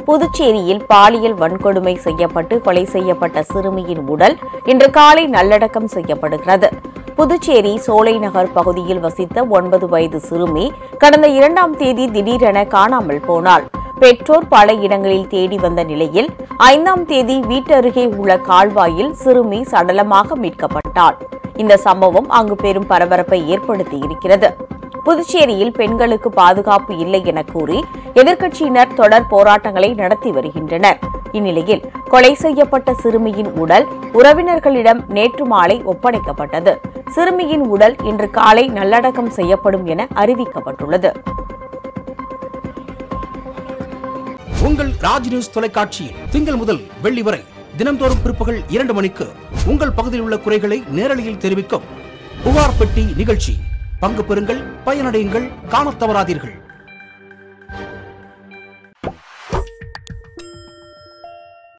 புதுச்சேரியில் பாலியல் வன்கொடுமை செய்யப்பட்டு கொலை செய்யப்பட்ட சிறுமியின் உடல் இன்று காலை நல்லடக்கம் செய்யப்படுகிறது புதுச்சேரி சோலை நகர் பகுதியில் வசித்த ஒன்பது வயது சிறுமி கடந்த இரண்டாம் தேதி திடீரென காணாமல் போனாள் பெற்றோர் பல இடங்களில் தேடி வந்த நிலையில் ஐந்தாம் தேதி வீட்டருகே உள்ள கால்வாயில் சிறுமி சடலமாக மீட்கப்பட்டாள் இந்த சம்பவம் அங்கு பெரும் பரபரப்பை ஏற்படுத்தியிருக்கிறது புதுச்சேரியில் பெண்களுக்கு பாதுகாப்பு இல்லை என கூறி எதிர்க்கட்சியினர் தொடர் போராட்டங்களை நடத்தி வருகின்றனர் இந்நிலையில் கொலை செய்யப்பட்ட சிறுமியின் உடல் உறவினர்களிடம் நேற்று மாலை ஒப்படைக்கப்பட்டது சிறுமியின் உடல் இன்று காலை நல்லடக்கம் செய்யப்படும் என அறிவிக்கப்பட்டுள்ளது உங்கள் ராஜ் நியூஸ் தொலைக்காட்சியில் திங்கள் முதல் வெள்ளி வரை தினம்தோறும் பிற்பகல் இரண்டு மணிக்கு உங்கள் பகுதியில் உள்ள குறைகளை நேரலையில் தெரிவிக்கும் புகார் பெட்டி நிகழ்ச்சி பங்கு பெறுங்கள் பயனடையுங்கள் காணத் தவறாதீர்கள்